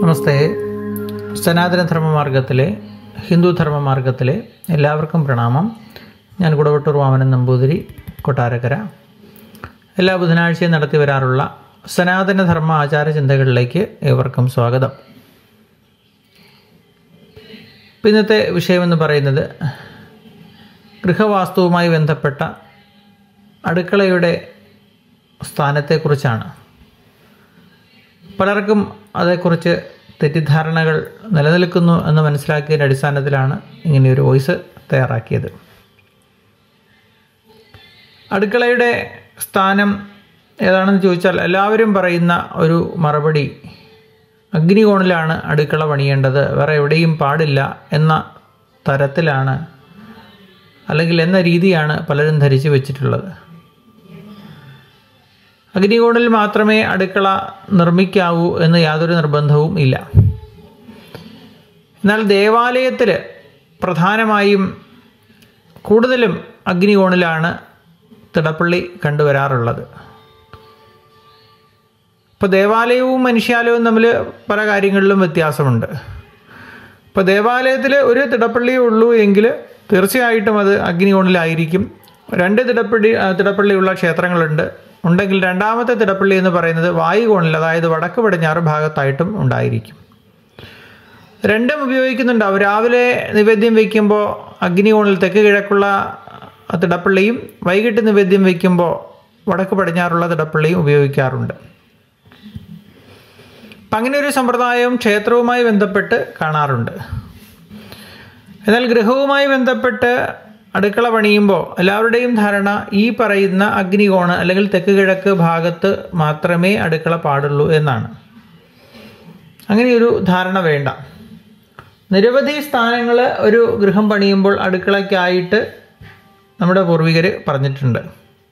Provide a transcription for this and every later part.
നമസ്തേ സനാതന ധർമ്മമാർഗത്തിലെ ഹിന്ദു ധർമ്മമാർഗത്തിലെ എല്ലാവർക്കും പ്രണാമം ഞാൻ കുടവട്ടൂർ വാമനൻ നമ്പൂതിരി കൊട്ടാരക്കര എല്ലാ ബുധനാഴ്ചയും നടത്തി വരാറുള്ള സനാതന ധർമ്മ ആചാര ചിന്തകളിലേക്ക് ഏവർക്കും സ്വാഗതം ഇപ്പം ഇന്നത്തെ വിഷയമെന്ന് പറയുന്നത് ഗൃഹവാസ്തുവുമായി ബന്ധപ്പെട്ട അടുക്കളയുടെ സ്ഥാനത്തെക്കുറിച്ചാണ് പലർക്കും അതേക്കുറിച്ച് തെറ്റിദ്ധാരണകൾ നിലനിൽക്കുന്നു എന്ന് മനസ്സിലാക്കിയതിൻ്റെ അടിസ്ഥാനത്തിലാണ് ഇങ്ങനെയൊരു വോയിസ് തയ്യാറാക്കിയത് അടുക്കളയുടെ സ്ഥാനം ഏതാണെന്ന് ചോദിച്ചാൽ എല്ലാവരും പറയുന്ന ഒരു മറുപടി അഗ്നികോണിലാണ് അടുക്കള പണിയേണ്ടത് വേറെ എവിടെയും പാടില്ല എന്ന തരത്തിലാണ് അല്ലെങ്കിൽ എന്ന രീതിയാണ് പലരും ധരിച്ചു വെച്ചിട്ടുള്ളത് അഗ്നികോണിൽ മാത്രമേ അടുക്കള നിർമ്മിക്കാവൂ എന്ന് യാതൊരു നിർബന്ധവും ഇല്ല എന്നാൽ ദേവാലയത്തിൽ പ്രധാനമായും കൂടുതലും അഗ്നികോണിലാണ് തിടപ്പള്ളി കണ്ടുവരാറുള്ളത് ഇപ്പോൾ ദേവാലയവും മനുഷ്യാലയവും തമ്മിൽ പല കാര്യങ്ങളിലും വ്യത്യാസമുണ്ട് ഇപ്പോൾ ദേവാലയത്തിൽ ഒരു തിടപ്പള്ളിയേ ഉള്ളൂ എങ്കിൽ തീർച്ചയായിട്ടും അത് അഗ്നികോണിലായിരിക്കും രണ്ട് തിടപ്പള്ളി തിടപ്പള്ളിയുള്ള ക്ഷേത്രങ്ങളുണ്ട് ഉണ്ടെങ്കിൽ രണ്ടാമത്തെ തിടപ്പള്ളി എന്ന് പറയുന്നത് വായുകോണിൽ അതായത് വടക്ക് പടിഞ്ഞാറ് ഭാഗത്തായിട്ടും ഉണ്ടായിരിക്കും രണ്ടും ഉപയോഗിക്കുന്നുണ്ടാവും രാവിലെ നിവേദ്യം വയ്ക്കുമ്പോൾ അഗ്നികോണിൽ തെക്ക് കിഴക്കുള്ള തിടപ്പള്ളിയും വൈകിട്ട് നിവേദ്യം വയ്ക്കുമ്പോൾ വടക്ക് പടിഞ്ഞാറുള്ള തിടപ്പള്ളിയും ഉപയോഗിക്കാറുണ്ട് അപ്പം അങ്ങനെ ഒരു സമ്പ്രദായം ക്ഷേത്രവുമായി ബന്ധപ്പെട്ട് കാണാറുണ്ട് എന്നാൽ ഗൃഹവുമായി ബന്ധപ്പെട്ട് അടുക്കള പണിയുമ്പോൾ എല്ലാവരുടെയും ധാരണ ഈ പറയുന്ന അഗ്നികോണ് അല്ലെങ്കിൽ തെക്ക് കിഴക്ക് ഭാഗത്ത് മാത്രമേ അടുക്കള പാടുള്ളൂ എന്നാണ് അങ്ങനെയൊരു ധാരണ വേണ്ട നിരവധി സ്ഥാനങ്ങൾ ഒരു ഗൃഹം പണിയുമ്പോൾ അടുക്കളയ്ക്കായിട്ട് നമ്മുടെ പൂർവികർ പറഞ്ഞിട്ടുണ്ട്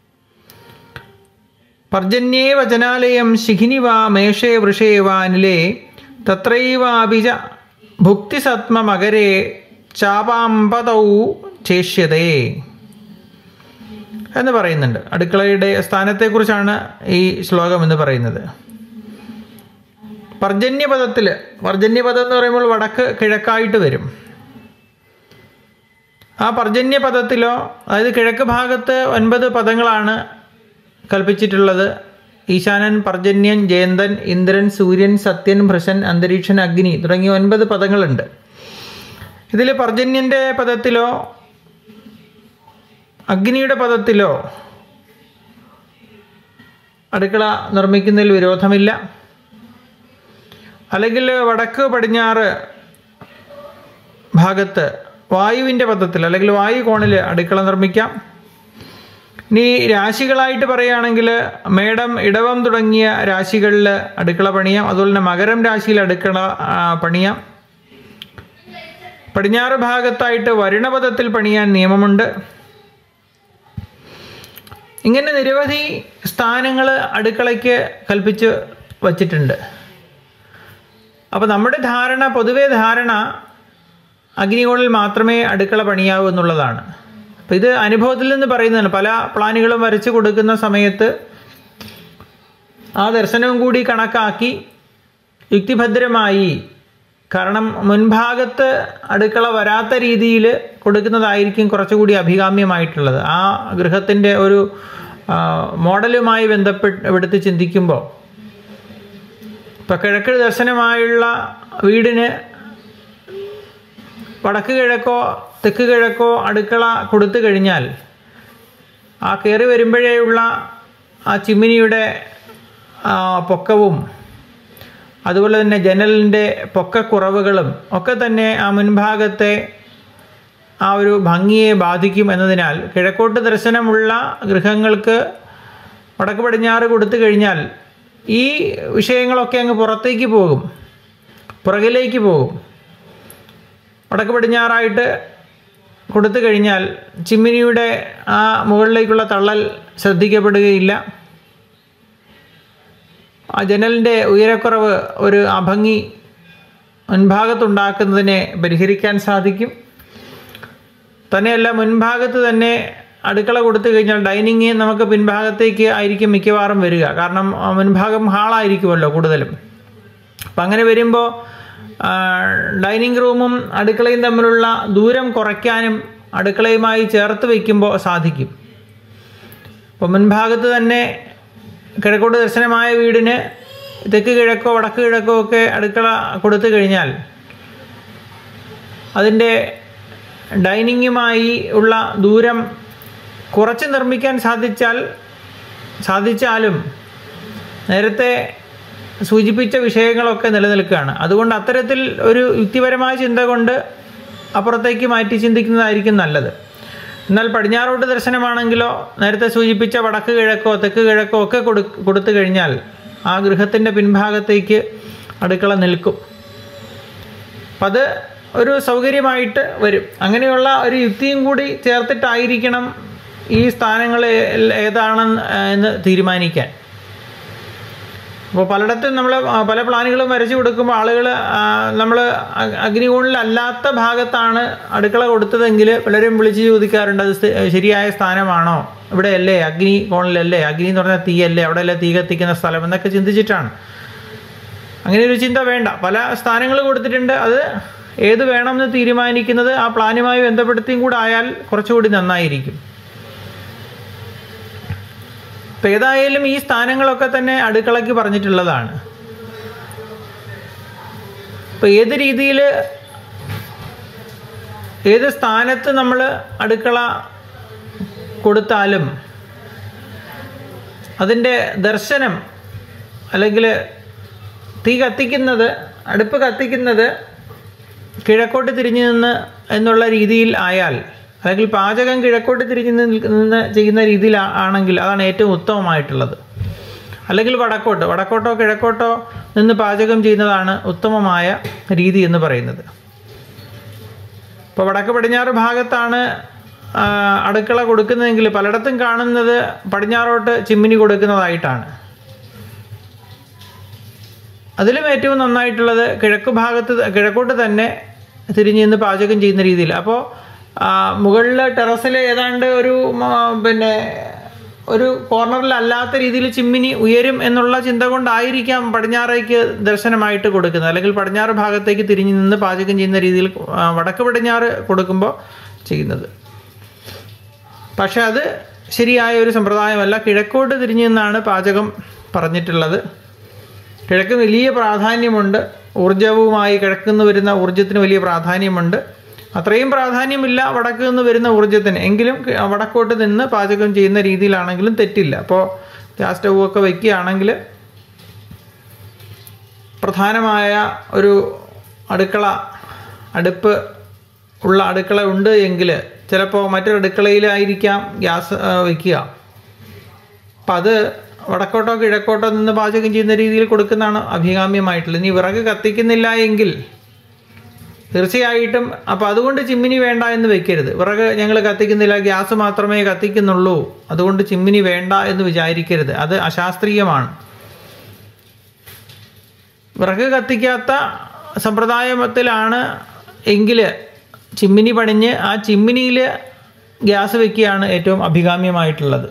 പർജന്യേ വചനാലയം ശിഖിനി വാ മേഷേ വൃഷേ വാ അനിലേ തത്രൈവാഭിജ ഭുക്തിസത്മമകരേ ചാപാമ്പതൗ ചേഷ്യതേ എന്ന് പറയുന്നുണ്ട് അടുക്കളയുടെ സ്ഥാനത്തെക്കുറിച്ചാണ് ഈ ശ്ലോകം എന്ന് പറയുന്നത് പർജന്യപദത്തിൽ പർജന്യപദം എന്ന് പറയുമ്പോൾ വടക്ക് കിഴക്കായിട്ട് വരും ആ പർജന്യപദത്തിലോ അതായത് കിഴക്ക് ഭാഗത്ത് ഒൻപത് പദങ്ങളാണ് കൽപ്പിച്ചിട്ടുള്ളത് ഈശാനൻ പർജന്യൻ ജയന്തൻ ഇന്ദ്രൻ സൂര്യൻ സത്യൻ ഭൃശൻ അന്തരീക്ഷൻ അഗ്നി തുടങ്ങിയ ഒൻപത് പദങ്ങളുണ്ട് ഇതിൽ പർജന്യൻ്റെ പദത്തിലോ അഗ്നിയുടെ പദത്തിലോ അടുക്കള നിർമ്മിക്കുന്നതിൽ വിരോധമില്ല അല്ലെങ്കിൽ വടക്ക് പടിഞ്ഞാറ് ഭാഗത്ത് വായുവിൻ്റെ പദത്തിൽ അല്ലെങ്കിൽ വായു കോണിൽ അടുക്കള നിർമ്മിക്കാം ഇനി രാശികളായിട്ട് പറയുകയാണെങ്കിൽ മേടം ഇടവം തുടങ്ങിയ രാശികളിൽ അടുക്കള പണിയാം അതുപോലെ തന്നെ മകരം രാശിയിൽ അടുക്കള പണിയാം പടിഞ്ഞാറ് ഭാഗത്തായിട്ട് വരുണപഥത്തിൽ പണിയാൻ നിയമമുണ്ട് ഇങ്ങനെ നിരവധി സ്ഥാനങ്ങൾ അടുക്കളയ്ക്ക് കൽപ്പിച്ച് വച്ചിട്ടുണ്ട് അപ്പോൾ നമ്മുടെ ധാരണ പൊതുവേ ധാരണ അഗ്നികോണിൽ മാത്രമേ അടുക്കള പണിയാവൂ എന്നുള്ളതാണ് അപ്പോൾ ഇത് അനുഭവത്തിൽ നിന്ന് പറയുന്നതാണ് പല പ്ലാനുകളും വരച്ച് കൊടുക്കുന്ന സമയത്ത് ആ ദർശനവും കൂടി കണക്കാക്കി യുക്തിഭദ്രമായി കാരണം മുൻഭാഗത്ത് അടുക്കള വരാത്ത രീതിയിൽ കൊടുക്കുന്നതായിരിക്കും കുറച്ചുകൂടി അഭികാമ്യമായിട്ടുള്ളത് ആ ഗൃഹത്തിൻ്റെ ഒരു മോഡലുമായി ബന്ധപ്പെട്ട് എടുത്ത് ചിന്തിക്കുമ്പോൾ ഇപ്പോൾ കിഴക്ക് ദർശനമായുള്ള വീടിന് വടക്ക് കിഴക്കോ തെക്ക് കിഴക്കോ അടുക്കള കൊടുത്തു കഴിഞ്ഞാൽ ആ കയറി വരുമ്പോഴേയുള്ള ആ ചിമ്മിനിയുടെ പൊക്കവും അതുപോലെ തന്നെ ജനലിൻ്റെ പൊക്കക്കുറവുകളും ഒക്കെ തന്നെ ആ മുൻഭാഗത്തെ ആ ഒരു ഭംഗിയെ ബാധിക്കും എന്നതിനാൽ കിഴക്കോട്ട് ദർശനമുള്ള ഗൃഹങ്ങൾക്ക് വടക്ക് പടിഞ്ഞാറ് കൊടുത്തു കഴിഞ്ഞാൽ ഈ വിഷയങ്ങളൊക്കെ അങ്ങ് പുറത്തേക്ക് പോകും പുറകിലേക്ക് പോകും വടക്ക് പടിഞ്ഞാറായിട്ട് കൊടുത്തു കഴിഞ്ഞാൽ ചിമ്മിനിയുടെ ആ മുകളിലേക്കുള്ള തള്ളൽ ശ്രദ്ധിക്കപ്പെടുകയില്ല ആ ജനലിൻ്റെ ഉയരക്കുറവ് ഒരു അഭംഗി മുൻഭാഗത്തുണ്ടാക്കുന്നതിനെ പരിഹരിക്കാൻ സാധിക്കും തന്നെയല്ല മുൻഭാഗത്ത് തന്നെ അടുക്കള കൊടുത്തു കഴിഞ്ഞാൽ ഡൈനിങ് നമുക്ക് പിൻഭാഗത്തേക്ക് ആയിരിക്കും മിക്കവാറും വരിക കാരണം ആ മുൻഭാഗം ഹാളായിരിക്കുമല്ലോ കൂടുതലും അപ്പം അങ്ങനെ വരുമ്പോൾ ഡൈനിങ് റൂമും അടുക്കളയും തമ്മിലുള്ള ദൂരം കുറയ്ക്കാനും അടുക്കളയുമായി ചേർത്ത് വയ്ക്കുമ്പോൾ സാധിക്കും അപ്പോൾ മുൻഭാഗത്ത് തന്നെ കിഴക്കോട്ട് ദർശനമായ വീടിന് തെക്ക് കിഴക്കോ വടക്ക് കിഴക്കോ ഒക്കെ അടുക്കള കൊടുത്തു കഴിഞ്ഞാൽ അതിൻ്റെ ഡൈനിങ്ങുമായി ഉള്ള ദൂരം കുറച്ച് നിർമ്മിക്കാൻ സാധിച്ചാൽ സാധിച്ചാലും നേരത്തെ സൂചിപ്പിച്ച വിഷയങ്ങളൊക്കെ നിലനിൽക്കുകയാണ് അതുകൊണ്ട് അത്തരത്തിൽ ഒരു യുക്തിപരമായ ചിന്ത കൊണ്ട് അപ്പുറത്തേക്ക് മാറ്റി ചിന്തിക്കുന്നതായിരിക്കും നല്ലത് എന്നാൽ പടിഞ്ഞാറോട്ട് ദർശനമാണെങ്കിലോ നേരത്തെ സൂചിപ്പിച്ച വടക്ക് കിഴക്കോ തെക്ക് കിഴക്കോ ഒക്കെ കൊടു കൊടുത്തു കഴിഞ്ഞാൽ ആ ഗൃഹത്തിൻ്റെ പിൻഭാഗത്തേക്ക് അടുക്കള നിൽക്കും അപ്പം അത് ഒരു സൗകര്യമായിട്ട് വരും അങ്ങനെയുള്ള ഒരു യുക്തിയും കൂടി ചേർത്തിട്ടായിരിക്കണം ഈ സ്ഥാനങ്ങൾ ഏതാണെന്ന് എന്ന് തീരുമാനിക്കാൻ അപ്പോൾ പലയിടത്തും നമ്മൾ പല പ്ലാനുകളും വരച്ചു കൊടുക്കുമ്പോൾ ആളുകൾ നമ്മൾ അഗ്നികോണിലല്ലാത്ത ഭാഗത്താണ് അടുക്കള കൊടുത്തതെങ്കിൽ പലരും വിളിച്ച് ചോദിക്കാറുണ്ട് അത് സ്ഥി- ശരിയായ സ്ഥാനമാണോ ഇവിടെയല്ലേ അഗ്നി കോണിലല്ലേ അഗ്നി എന്ന് പറഞ്ഞാൽ തീയല്ലേ അവിടെയല്ലേ തീ കത്തിക്കുന്ന സ്ഥലം എന്നൊക്കെ ചിന്തിച്ചിട്ടാണ് അങ്ങനെ ഒരു ചിന്ത വേണ്ട പല സ്ഥാനങ്ങൾ കൊടുത്തിട്ടുണ്ട് അത് ഏത് വേണമെന്ന് തീരുമാനിക്കുന്നത് ആ പ്ലാനുമായി ബന്ധപ്പെടുത്തിയും കൂടെ ആയാൽ കുറച്ചുകൂടി നന്നായിരിക്കും ഇപ്പം ഏതായാലും ഈ സ്ഥാനങ്ങളൊക്കെ തന്നെ അടുക്കളയ്ക്ക് പറഞ്ഞിട്ടുള്ളതാണ് ഇപ്പം ഏത് രീതിയിൽ ഏത് സ്ഥാനത്ത് നമ്മൾ അടുക്കള കൊടുത്താലും അതിൻ്റെ ദർശനം അല്ലെങ്കിൽ തീ കത്തിക്കുന്നത് അടുപ്പ് കത്തിക്കുന്നത് കിഴക്കോട്ട് തിരിഞ്ഞു നിന്ന് എന്നുള്ള രീതിയിൽ ആയാൽ അല്ലെങ്കിൽ പാചകം കിഴക്കോട്ട് തിരിഞ്ഞു നിൽക്ക- നിന്ന് ചെയ്യുന്ന രീതിയിൽ ആ- ആണെങ്കിൽ അതാണ് ഏറ്റവും ഉത്തമമായിട്ടുള്ളത് അല്ലെങ്കിൽ വടക്കോട്ട് വടക്കോട്ടോ കിഴക്കോട്ടോ നിന്ന് പാചകം ചെയ്യുന്നതാണ് ഉത്തമമായ രീതി എന്ന് പറയുന്നത് ഇപ്പോൾ വടക്ക് പടിഞ്ഞാറ് ഭാഗത്താണ് ആ, അടുക്കള കൊടുക്കുന്നതെങ്കിൽ പലയിടത്തും കാണുന്നത് പടിഞ്ഞാറോട്ട് ചിമ്മിനി കൊടുക്കുന്നതായിട്ടാണ് അതിലും ഏറ്റവും നന്നായിട്ടുള്ളത് കിഴക്ക് ഭാഗത്ത് കിഴക്കോട്ട് തന്നെ തിരിഞ്ഞ് നിന്ന് പാചകം ചെയ്യുന്ന രീതിയിൽ അപ്പോൾ മുകളിൽ ടെറസിൽ ഏതാണ്ട് ഒരു മ, പിന്നെ ഒരു കോർണറിലല്ലാത്ത രീതിയിൽ ചിമ്മിനി ഉയരും എന്നുള്ള ചിന്ത കൊണ്ടായിരിക്കാം പടിഞ്ഞാറേക്ക് ദർശനമായിട്ട് കൊടുക്കുന്നത് അല്ലെങ്കിൽ പടിഞ്ഞാറ് ഭാഗത്തേക്ക് തിരിഞ്ഞ് നിന്ന് പാചകം ചെയ്യുന്ന രീതിയിൽ ആ, വടക്ക് പടിഞ്ഞാറ് കൊടുക്കുമ്പോൾ ചെയ്യുന്നത് പക്ഷെ അത് ശരിയായ ഒരു സമ്പ്രദായമല്ല കിഴക്കോട്ട് തിരിഞ്ഞു നിന്നാണ് പാചകം പറഞ്ഞിട്ടുള്ളത് കിഴക്ക് വലിയ പ്രാധാന്യമുണ്ട് ഊർജവുമായി കിഴക്ക് നിന്ന് വരുന്ന ഊർജത്തിന് വലിയ പ്രാധാന്യമുണ്ട് അത്രയും പ്രാധാന്യമില്ല വടക്ക് നിന്ന് വരുന്ന ഊർജത്തിന് എങ്കിലും കി- വടക്കോട്ട് നിന്ന് പാചകം ചെയ്യുന്ന രീതിയിലാണെങ്കിലും തെറ്റില്ല അപ്പോൾ ഗ്യാസ് സ്റ്റൗ ഒക്കെ വയ്ക്കുകയാണെങ്കിൽ പ്രധാനമായ ഒരു അടുക്കള അടുപ്പ് ഉള്ള അടുക്കള ഉണ്ട് എങ്കിൽ ചിലപ്പോൾ മറ്റൊരു അടുക്കളയിലായിരിക്കാം ഗ്യാസ് ആ, വയ്ക്കുക അപ്പം അത് വടക്കോട്ടോ കിഴക്കോട്ടോ നിന്ന് പാചകം ചെയ്യുന്ന രീതിയിൽ കൊടുക്കുന്നതാണ് അഭികാമ്യമായിട്ടുള്ളത് ഇനി വിറക് കത്തിക്കുന്നില്ല എങ്കിൽ തീർച്ചയായിട്ടും അപ്പോൾ അതുകൊണ്ട് ചിമ്മിനി വേണ്ട എന്ന് വെക്കരുത് വിറക് ഞങ്ങൾ കത്തിക്കുന്നില്ല ഗ്യാസ് മാത്രമേ കത്തിക്കുന്നുള്ളൂ അതുകൊണ്ട് ചിമ്മിനി വേണ്ട എന്ന് വിചാരിക്കരുത് അത് അശാസ്ത്രീയമാണ് വിറക് കത്തിക്കാത്ത സമ്പ്രദായത്തിലാണ് എങ്കിൽ ചിമ്മിനി പണിഞ്ഞ് ആ ചിമ്മിനിയിൽ ഗ്യാസ് വെക്കുകയാണ് ഏറ്റവും അഭികാമ്യമായിട്ടുള്ളത്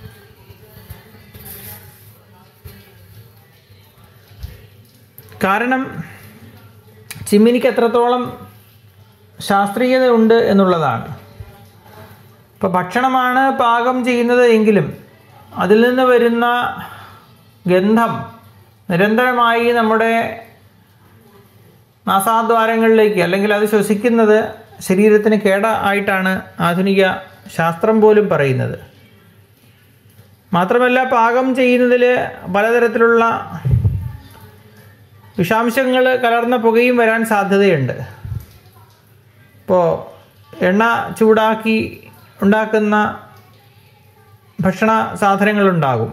കാരണം ചിമ്മിനിക്ക് എത്രത്തോളം ശാസ്ത്രീയത ഉണ്ട് എന്നുള്ളതാണ് ഇപ്പോൾ ഭക്ഷണമാണ് പാകം ചെയ്യുന്നത് എങ്കിലും അതിൽ നിന്ന് വരുന്ന ഗന്ധം നിരന്തരമായി നമ്മുടെ നാസാദ്വാരങ്ങളിലേക്ക് അല്ലെങ്കിൽ അത് ശ്വസിക്കുന്നത് ശരീരത്തിന് കേട ആയിട്ടാണ് ആധുനിക ശാസ്ത്രം പോലും പറയുന്നത് മാത്രമല്ല പാകം ചെയ്യുന്നതിൽ പലതരത്തിലുള്ള വിഷാംശങ്ങൾ കലർന്ന പുകയും വരാൻ സാധ്യതയുണ്ട് ഇപ്പോൾ എണ്ണ ചൂടാക്കി ഉണ്ടാക്കുന്ന ഭക്ഷണ സാധനങ്ങളുണ്ടാകും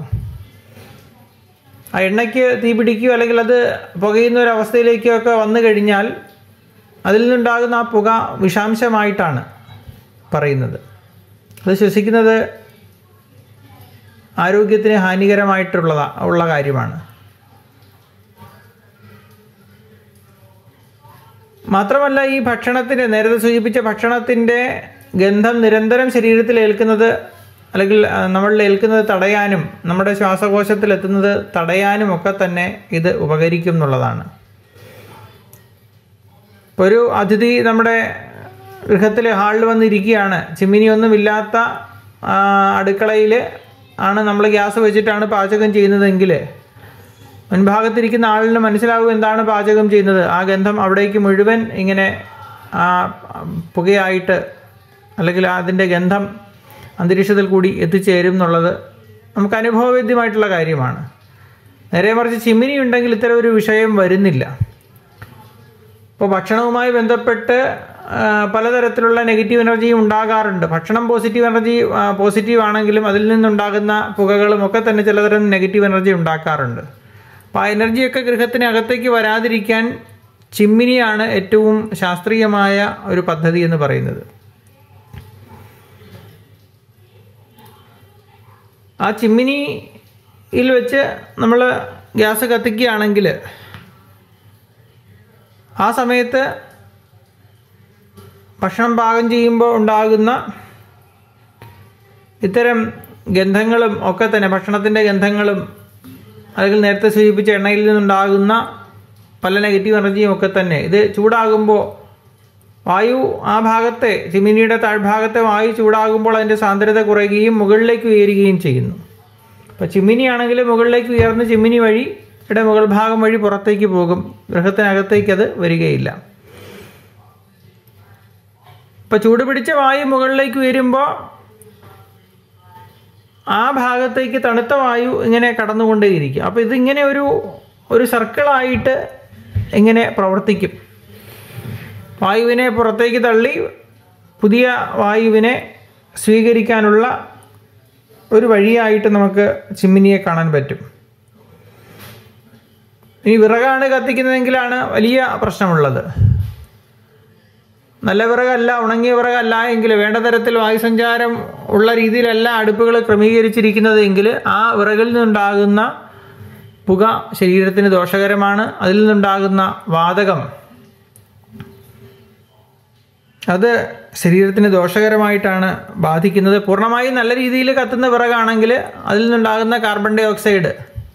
ആ എണ്ണയ്ക്ക് തീ പിടിക്കുകയോ അല്ലെങ്കിൽ അത് പുകയുന്ന ഒരു അവസ്ഥയിലേക്കോ ഒക്കെ വന്നു കഴിഞ്ഞാൽ അതിൽ നിന്നുണ്ടാകുന്ന ആ പുക വിഷാംശമായിട്ടാണ് പറയുന്നത് അത് ശ്വസിക്കുന്നത് ആരോഗ്യത്തിന് ഹാനികരമായിട്ടുള്ളതാ ഉള്ള കാര്യമാണ് മാത്രമല്ല ഈ ഭക്ഷണത്തിന് നേരത്തെ സൂചിപ്പിച്ച ഭക്ഷണത്തിൻ്റെ ഗന്ധം നിരന്തരം ശരീരത്തിൽ ഏൽക്കുന്നത് അല്ലെങ്കിൽ ആ, നമ്മളിൽ ഏൽക്കുന്നത് തടയാനും നമ്മുടെ ശ്വാസകോശത്തിൽ എത്തുന്നത് തടയാനും ഒക്കെ തന്നെ ഇത് ഉപകരിക്കും എന്നുള്ളതാണ് ഇപ്പോൾ ഒരു അതിഥി നമ്മുടെ ഗൃഹത്തിൽ ഹാളിൽ വന്നിരിക്കുകയാണ് ചിമ്മിനിയൊന്നുമില്ലാത്ത അടുക്കളയിൽ ആണ് നമ്മൾ ഗ്യാസ് വെച്ചിട്ടാണ് പാചകം ചെയ്യുന്നതെങ്കിൽ മുൻഭാഗത്തിരിക്കുന്ന ആളിന് മനസ്സിലാവും എന്താണ് പാചകം ചെയ്യുന്നത് ആ ഗന്ധം അവിടേക്ക് മുഴുവൻ ഇങ്ങനെ ആ പുകയായിട്ട് അല്ലെങ്കിൽ അതിൻ്റെ ഗന്ധം അന്തരീക്ഷത്തിൽ കൂടി എത്തിച്ചേരും എന്നുള്ളത് നമുക്ക് അനുഭവവേദ്യമായിട്ടുള്ള കാര്യമാണ് നേരെ മറിച്ച് ചിമ്മിനി ഉണ്ടെങ്കിൽ ഇത്തരം ഒരു വിഷയം വരുന്നില്ല ഇപ്പോൾ ഭക്ഷണവുമായി ബന്ധപ്പെട്ട് ആ, പലതരത്തിലുള്ള നെഗറ്റീവ് എനർജിയും ഉണ്ടാകാറുണ്ട് ഭക്ഷണം പോസിറ്റീവ് എനർജി ആ, പോസിറ്റീവ് ആണെങ്കിലും അതിൽ നിന്നുണ്ടാകുന്ന പുകകളും ഒക്കെ തന്നെ ചിലതരം നെഗറ്റീവ് എനർജി ഉണ്ടാക്കാറുണ്ട് അപ്പോൾ ആ എനർജിയൊക്കെ ഗൃഹത്തിനകത്തേക്ക് വരാതിരിക്കാൻ ചിമ്മിനിയാണ് ഏറ്റവും ശാസ്ത്രീയമായ ഒരു പദ്ധതി എന്ന് പറയുന്നത് ആ ചിമ്മിനിയിൽ വെച്ച് നമ്മൾ ഗ്യാസ് കത്തിക്കുകയാണെങ്കിൽ ആ സമയത്ത് ഭക്ഷണം പാകം ചെയ്യുമ്പോൾ ഉണ്ടാകുന്ന ഇത്തരം ഗന്ധങ്ങളും ഒക്കെ തന്നെ ഭക്ഷണത്തിൻ്റെ ഗന്ധങ്ങളും അല്ലെങ്കിൽ നേരത്തെ സൂചിപ്പിച്ച എണ്ണയിൽ നിന്നുണ്ടാകുന്ന പല നെഗറ്റീവ് എനർജിയും ഒക്കെ തന്നെ ഇത് ചൂടാകുമ്പോൾ വായു ആ ഭാഗത്തെ ചിമ്മിനിയുടെ താഴ്ഭാഗത്തെ വായു ചൂടാകുമ്പോൾ അതിൻ്റെ സാന്ദ്രത കുറയുകയും മുകളിലേക്ക് ഉയരുകയും ചെയ്യുന്നു അപ്പോൾ ചിമ്മിനി ആണെങ്കിൽ മുകളിലേക്ക് ഉയർന്ന് ചിമ്മിനി വഴി ഇവിടെ മുകൾ ഭാഗം വഴി പുറത്തേക്ക് പോകും ഗൃഹത്തിനകത്തേക്ക് അത് വരികയില്ല ഇപ്പോൾ ചൂട് പിടിച്ച വായു മുകളിലേക്ക് ഉയരുമ്പോൾ ആ ഭാഗത്തേക്ക് തണുത്ത വായു ഇങ്ങനെ കടന്നുകൊണ്ടേയിരിക്കും അപ്പോൾ ഇതിങ്ങനെ ഒരു ഒരു സർക്കിളായിട്ട് ഇങ്ങനെ പ്രവർത്തിക്കും വായുവിനെ പുറത്തേക്ക് തള്ളി പുതിയ വായുവിനെ സ്വീകരിക്കാനുള്ള ഒരു വഴിയായിട്ട് നമുക്ക് ചിമ്മിനിയെ കാണാൻ പറ്റും ഇനി വിറകാണ് കത്തിക്കുന്നതെങ്കിലാണ് വലിയ പ്രശ്നമുള്ളത് നല്ല വിറകല്ല ഉണങ്ങിയ വിറകല്ല എങ്കിൽ വേണ്ട തരത്തിൽ വായുസഞ്ചാരം ഉള്ള രീതിയിലല്ല അടുപ്പുകൾ ക്രമീകരിച്ചിരിക്കുന്നത് എങ്കിൽ ആ വിറകിൽ നിന്നുണ്ടാകുന്ന പുക ശരീരത്തിന് ദോഷകരമാണ് അതിൽ നിന്നുണ്ടാകുന്ന വാതകം അത് ശരീരത്തിന് ദോഷകരമായിട്ടാണ് ബാധിക്കുന്നത് പൂർണ്ണമായും നല്ല രീതിയിൽ കത്തുന്ന വിറകാണെങ്കിൽ അതിൽ നിന്നുണ്ടാകുന്ന കാർബൺ ഡൈ ഓക്സൈഡ്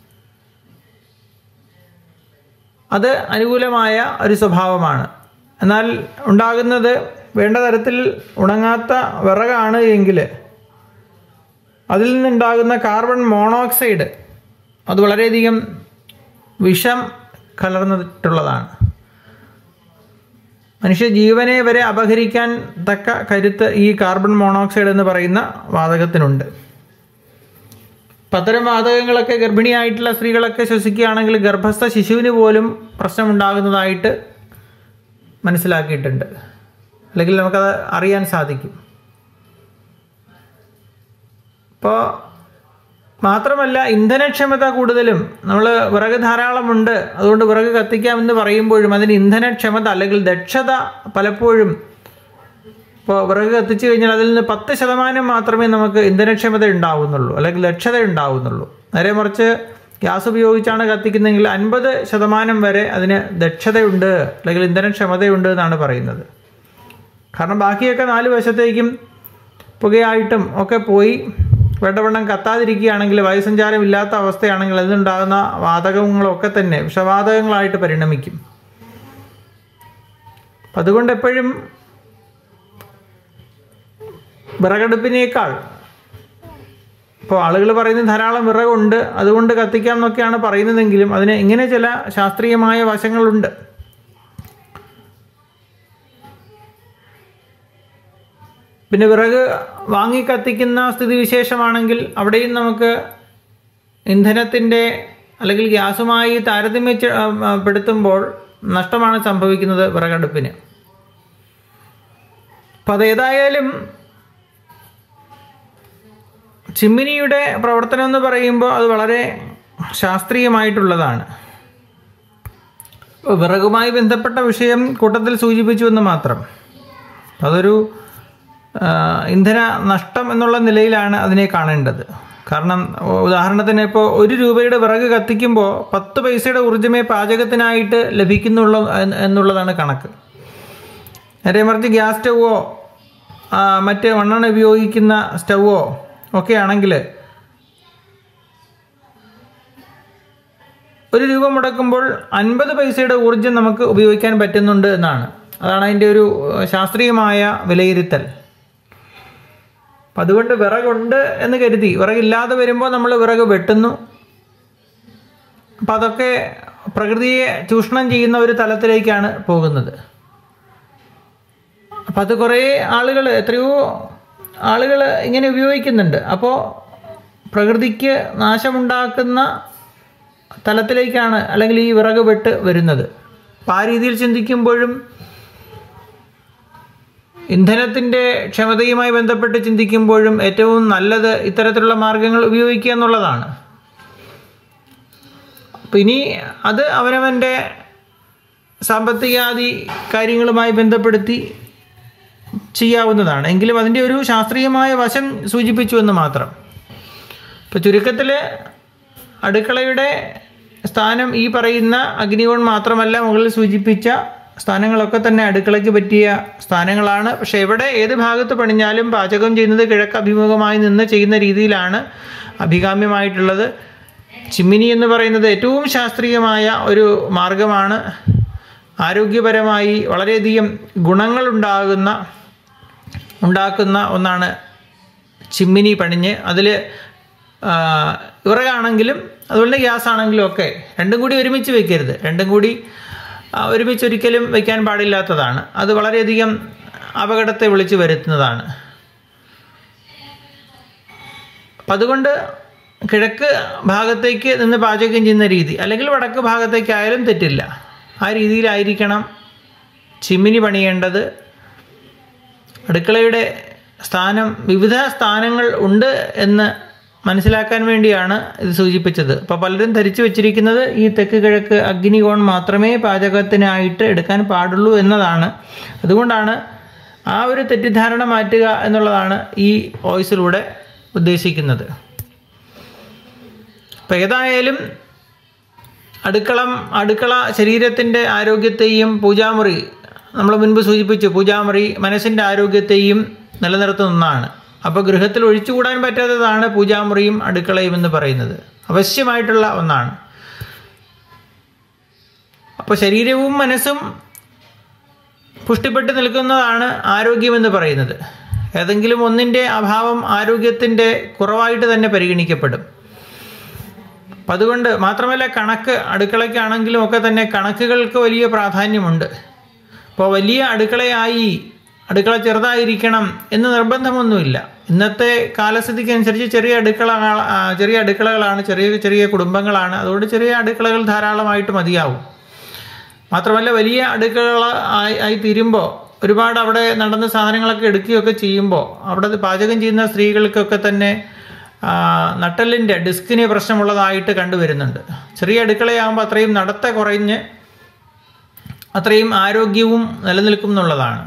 അത് അനുകൂലമായ ഒരു സ്വഭാവമാണ് എന്നാൽ ഉണ്ടാകുന്നത് വേണ്ട തരത്തിൽ ഉണങ്ങാത്ത വിറകാണ് എങ്കിൽ അതിൽ നിന്നുണ്ടാകുന്ന കാർബൺ മോണോക്സൈഡ് അത് വളരെയധികം വിഷം കലർന്നിട്ടുള്ളതാണ് മനുഷ്യ ജീവനെ വരെ അപഹരിക്കാൻ തക്ക കരുത്ത് ഈ കാർബൺ മോണോക്സൈഡ് എന്ന് പറയുന്ന വാതകത്തിനുണ്ട് അപ്പം അത്തരം വാതകങ്ങളൊക്കെ ഗർഭിണിയായിട്ടുള്ള സ്ത്രീകളൊക്കെ ശ്വസിക്കുകയാണെങ്കിൽ ഗർഭസ്ഥ ശിശുവിന് പോലും പ്രശ്നമുണ്ടാകുന്നതായിട്ട് മനസ്സിലാക്കിയിട്ടുണ്ട് അല്ലെങ്കിൽ നമുക്കത് അറിയാൻ സാധിക്കും അപ്പോൾ മാത്രമല്ല ഇന്ധനക്ഷമത കൂടുതലും നമ്മൾ വിറക് ധാരാളമുണ്ട് അതുകൊണ്ട് വിറക് കത്തിക്കാമെന്ന് പറയുമ്പോഴും അതിന് ഇന്ധനക്ഷമത അല്ലെങ്കിൽ ദക്ഷത പലപ്പോഴും ഇപ്പോൾ വിറക് കത്തിച്ചു കഴിഞ്ഞാൽ അതിൽ നിന്ന് പത്ത് ശതമാനം മാത്രമേ നമുക്ക് ഇന്ധനക്ഷമത ഉണ്ടാവുന്നുള്ളൂ അല്ലെങ്കിൽ ദക്ഷത ഉണ്ടാവുന്നുള്ളൂ നേരെ മറിച്ച് ഗ്യാസ് ഉപയോഗിച്ചാണ് കത്തിക്കുന്നതെങ്കിൽ അൻപത് ശതമാനം വരെ അതിന് ദക്ഷതയുണ്ട് അല്ലെങ്കിൽ ഇന്ധനക്ഷമതയുണ്ട് എന്നാണ് പറയുന്നത് കാരണം ബാക്കിയൊക്കെ നാല് വശത്തേക്കും പുകയായിട്ടും ഒക്കെ പോയി വേണ്ടവണ്ണം കത്താതിരിക്കുകയാണെങ്കിൽ വായുസഞ്ചാരം ഇല്ലാത്ത അവസ്ഥയാണെങ്കിൽ അതിനുണ്ടാകുന്ന വാതകങ്ങളൊക്കെ തന്നെ വിഷവാതകങ്ങളായിട്ട് പരിണമിക്കും അപ്പം അതുകൊണ്ട് എപ്പോഴും വിറകടുപ്പിനേക്കാൾ ഇപ്പോൾ ആളുകൾ പറയുന്നത് ധാരാളം വിറകുണ്ട് അതുകൊണ്ട് കത്തിക്കാം എന്നൊക്കെയാണ് പറയുന്നതെങ്കിലും അതിന് ഇങ്ങനെ ചില ശാസ്ത്രീയമായ വശങ്ങളുണ്ട് പിന്നെ വിറക് വാങ്ങി കത്തിക്കുന്ന സ്ഥിതിവിശേഷമാണെങ്കിൽ അവിടെയും നമുക്ക് ഇന്ധനത്തിൻ്റെ അല്ലെങ്കിൽ ഗ്യാസുമായി താരതമ്യ പെടുത്തുമ്പോൾ നഷ്ടമാണ് സംഭവിക്കുന്നത് വിറകടുപ്പിന് അപ്പം അതേതായാലും ചിമ്മിനിയുടെ പ്രവർത്തനം എന്ന് പറയുമ്പോൾ അത് വളരെ ശാസ്ത്രീയമായിട്ടുള്ളതാണ് വിറകുമായി ബന്ധപ്പെട്ട വിഷയം കൂട്ടത്തിൽ സൂചിപ്പിച്ചു എന്ന് മാത്രം അതൊരു ഇന്ധന നഷ്ടം എന്നുള്ള നിലയിലാണ് അതിനെ കാണേണ്ടത് കാരണം ഉദാഹരണത്തിന് ഇപ്പോൾ ഒരു രൂപയുടെ വിറക് കത്തിക്കുമ്പോൾ പത്ത് പൈസയുടെ ഊർജ്ജമേ പാചകത്തിനായിട്ട് ലഭിക്കുന്നുള്ളൂ എന്നുള്ളതാണ് കണക്ക് നേരെ മറിച്ച് ഗ്യാസ് സ്റ്റൗവോ മറ്റ് മണ്ണെണ്ണ ഉപയോഗിക്കുന്ന സ്റ്റൗവോ ഒക്കെ ആണെങ്കിൽ ഒരു രൂപ മുടക്കുമ്പോൾ അൻപത് പൈസയുടെ ഊർജ്ജം നമുക്ക് ഉപയോഗിക്കാൻ പറ്റുന്നുണ്ട് എന്നാണ് അതാണ് അതിൻ്റെ ഒരു ഏഹ്, ശാസ്ത്രീയമായ വിലയിരുത്തൽ അപ്പം അതുകൊണ്ട് വിറകുണ്ട് എന്ന് കരുതി വിറകില്ലാതെ വരുമ്പോൾ നമ്മൾ വിറക് വെട്ടുന്നു അപ്പം അതൊക്കെ പ്രകൃതിയെ ചൂഷണം ചെയ്യുന്ന ഒരു തലത്തിലേക്കാണ് പോകുന്നത് അപ്പം അത് കുറേ ആളുകൾ എത്രയോ ആളുകൾ ഇങ്ങനെ ഉപയോഗിക്കുന്നുണ്ട് അപ്പോൾ പ്രകൃതിക്ക് നാശമുണ്ടാക്കുന്ന തലത്തിലേക്കാണ് അല്ലെങ്കിൽ ഈ വിറക് വെട്ട് വരുന്നത് അപ്പം ആ രീതിയിൽ ചിന്തിക്കുമ്പോഴും ഇന്ധനത്തിൻ്റെ ക്ഷമതയുമായി ബന്ധപ്പെട്ട് ചിന്തിക്കുമ്പോഴും ഏറ്റവും നല്ലത് ഇത്തരത്തിലുള്ള മാർഗങ്ങൾ ഉപയോഗിക്കുക എന്നുള്ളതാണ് അപ്പം ഇനി അത് അവനവൻ്റെ സാമ്പത്തികാദി കാര്യങ്ങളുമായി ബന്ധപ്പെടുത്തി ചെയ്യാവുന്നതാണ് എങ്കിലും അതിൻ്റെ ഒരു ശാസ്ത്രീയമായ വശം സൂചിപ്പിച്ചു എന്ന് മാത്രം ഇപ്പോൾ ചുരുക്കത്തിൽ അടുക്കളയുടെ സ്ഥാനം ഈ പറയുന്ന അഗ്നികോൺ മാത്രമല്ല മുകളിൽ സൂചിപ്പിച്ച സ്ഥാനങ്ങളൊക്കെ തന്നെ അടുക്കളയ്ക്ക് പറ്റിയ സ്ഥാനങ്ങളാണ് പക്ഷേ എവിടെ ഏത് ഭാഗത്ത് പണിഞ്ഞാലും പാചകം ചെയ്യുന്നത് കിഴക്ക് അഭിമുഖമായി നിന്ന് ചെയ്യുന്ന രീതിയിലാണ് അഭികാമ്യമായിട്ടുള്ളത് ചിമ്മിനി എന്ന് പറയുന്നത് ഏറ്റവും ശാസ്ത്രീയമായ ഒരു മാർഗമാണ് ആരോഗ്യപരമായി വളരെയധികം ഗുണങ്ങളുണ്ടാകുന്ന ഉണ്ടാക്കുന്ന ഒന്നാണ് ചിമ്മിനി പണിഞ്ഞ് അതിൽ വിറകാണെങ്കിലും അതുപോലെ ഗ്യാസ് ആണെങ്കിലും ഒക്കെ രണ്ടും കൂടി ഒരുമിച്ച് വെക്കരുത് രണ്ടും കൂടി ആ, ഒരുമിച്ച് ഒരിക്കലും വയ്ക്കാൻ പാടില്ലാത്തതാണ് അത് വളരെയധികം അപകടത്തെ വിളിച്ചു വരുത്തുന്നതാണ് അപ്പം അതുകൊണ്ട് കിഴക്ക് ഭാഗത്തേക്ക് നിന്ന് പാചകം ചെയ്യുന്ന രീതി അല്ലെങ്കിൽ വടക്ക് ഭാഗത്തേക്കായാലും തെറ്റില്ല ആ രീതിയിലായിരിക്കണം ചിമ്മിനി പണിയേണ്ടത് അടുക്കളയുടെ സ്ഥാനം വിവിധ സ്ഥാനങ്ങൾ ഉണ്ട് എന്ന് മനസ്സിലാക്കാൻ വേണ്ടിയാണ് ഇത് സൂചിപ്പിച്ചത് അപ്പോൾ പലരും ധരിച്ചു വച്ചിരിക്കുന്നത് ഈ തെക്ക് കിഴക്ക് അഗ്നികോൺ മാത്രമേ പാചകത്തിനായിട്ട് എടുക്കാൻ പാടുള്ളൂ എന്നതാണ് അതുകൊണ്ടാണ് ആ ഒരു തെറ്റിദ്ധാരണ മാറ്റുക എന്നുള്ളതാണ് ഈ വോയിസിലൂടെ ഉദ്ദേശിക്കുന്നത് അപ്പോൾ ഏതായാലും അടുക്കളം അടുക്കള ശരീരത്തിൻ്റെ ആരോഗ്യത്തെയും പൂജാമുറി നമ്മൾ മുൻപ് സൂചിപ്പിച്ചു പൂജാമുറി മനസ്സിൻ്റെ ആരോഗ്യത്തെയും നിലനിർത്തുന്ന ഒന്നാണ് അപ്പോൾ ഗൃഹത്തിൽ ഒഴിച്ചുകൂടാൻ പറ്റാത്തതാണ് പൂജാമുറിയും അടുക്കളയും എന്ന് പറയുന്നത് അവശ്യമായിട്ടുള്ള ഒന്നാണ് അപ്പോൾ ശരീരവും മനസ്സും പുഷ്ടിപ്പെട്ട് നിൽക്കുന്നതാണ് ആരോഗ്യമെന്ന് പറയുന്നത് ഏതെങ്കിലും ഒന്നിൻ്റെ അഭാവം ആരോഗ്യത്തിൻ്റെ കുറവായിട്ട് തന്നെ പരിഗണിക്കപ്പെടും അപ്പം അതുകൊണ്ട് മാത്രമല്ല കണക്ക് അടുക്കളയ്ക്കാണെങ്കിലും ഒക്കെ തന്നെ കണക്കുകൾക്ക് വലിയ പ്രാധാന്യമുണ്ട് ഇപ്പോൾ വലിയ അടുക്കളയായി അടുക്കള ചെറുതായിരിക്കണം എന്ന് നിർബന്ധമൊന്നുമില്ല ഇന്നത്തെ കാലസ്ഥിതിക്ക് അനുസരിച്ച് ചെറിയ അടുക്കള ആ, ചെറിയ അടുക്കളകളാണ് ചെറിയ ചെറിയ കുടുംബങ്ങളാണ് അതുകൊണ്ട് ചെറിയ അടുക്കളകൾ ധാരാളമായിട്ട് മതിയാവും മാത്രമല്ല വലിയ അടുക്കളകൾ ആയി ആയി തീരുമ്പോൾ ഒരുപാട് അവിടെ നടന്ന സാധനങ്ങളൊക്കെ എടുക്കുകയൊക്കെ ചെയ്യുമ്പോൾ അവിടെ പാചകം ചെയ്യുന്ന സ്ത്രീകൾക്കൊക്കെ തന്നെ ആ, നട്ടെല്ലിൻ്റെ ഡിസ്കിന് പ്രശ്നമുള്ളതായിട്ട് കണ്ടുവരുന്നുണ്ട് ചെറിയ അടുക്കളയാകുമ്പോൾ അത്രയും നടത്ത കുറഞ്ഞ് അത്രയും ആരോഗ്യവും നിലനിൽക്കും എന്നുള്ളതാണ്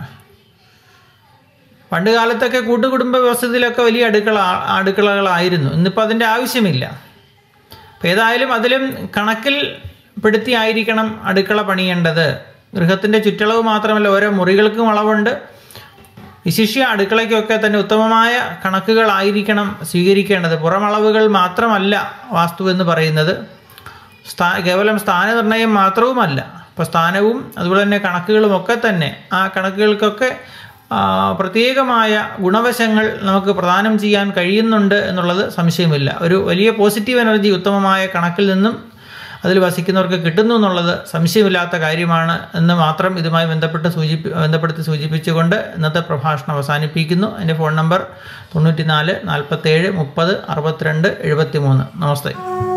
പണ്ട് കാലത്തൊക്കെ കൂട്ടുകുടുംബ വ്യവസ്ഥയിലൊക്കെ വലിയ അടുക്കള അടുക്കളകളായിരുന്നു ഇന്നിപ്പോൾ അതിൻ്റെ ആവശ്യമില്ല അപ്പോൾ ഏതായാലും അതിലും കണക്കിൽ പെടുത്തിയായിരിക്കണം അടുക്കള പണിയേണ്ടത് ഗൃഹത്തിൻ്റെ ചുറ്റളവ് മാത്രമല്ല ഓരോ മുറികൾക്കും അളവുണ്ട് വിശിഷ്യ അടുക്കളയ്ക്കൊക്കെ തന്നെ ഉത്തമമായ കണക്കുകളായിരിക്കണം സ്വീകരിക്കേണ്ടത് പുറമളവുകൾ മാത്രമല്ല വാസ്തു എന്ന് പറയുന്നത് സ്ഥാ കേവലം സ്ഥാനനിർണയം മാത്രവുമല്ല അപ്പോൾ സ്ഥാനവും അതുപോലെ തന്നെ കണക്കുകളും ഒക്കെ തന്നെ ആ കണക്കുകൾക്കൊക്കെ ആ, പ്രത്യേകമായ ഗുണവശങ്ങൾ നമുക്ക് പ്രദാനം ചെയ്യാൻ കഴിയുന്നുണ്ട് എന്നുള്ളത് സംശയമില്ല ഒരു വലിയ പോസിറ്റീവ് എനർജി ഉത്തമമായ കണക്കിൽ നിന്നും അതിൽ വസിക്കുന്നവർക്ക് കിട്ടുന്നു എന്നുള്ളത് സംശയമില്ലാത്ത കാര്യമാണ് എന്ന് മാത്രം ഇതുമായി ബന്ധപ്പെട്ട് സൂചിപ്പി ബന്ധപ്പെടുത്തി സൂചിപ്പിച്ചുകൊണ്ട് ഇന്നത്തെ പ്രഭാഷണം അവസാനിപ്പിക്കുന്നു എൻ്റെ ഫോൺ നമ്പർ തൊണ്ണൂറ്റി നാല് നാൽപ്പത്തേഴ് മുപ്പത് അറുപത്തിരണ്ട് എഴുപത്തി മൂന്ന് നമസ്തേ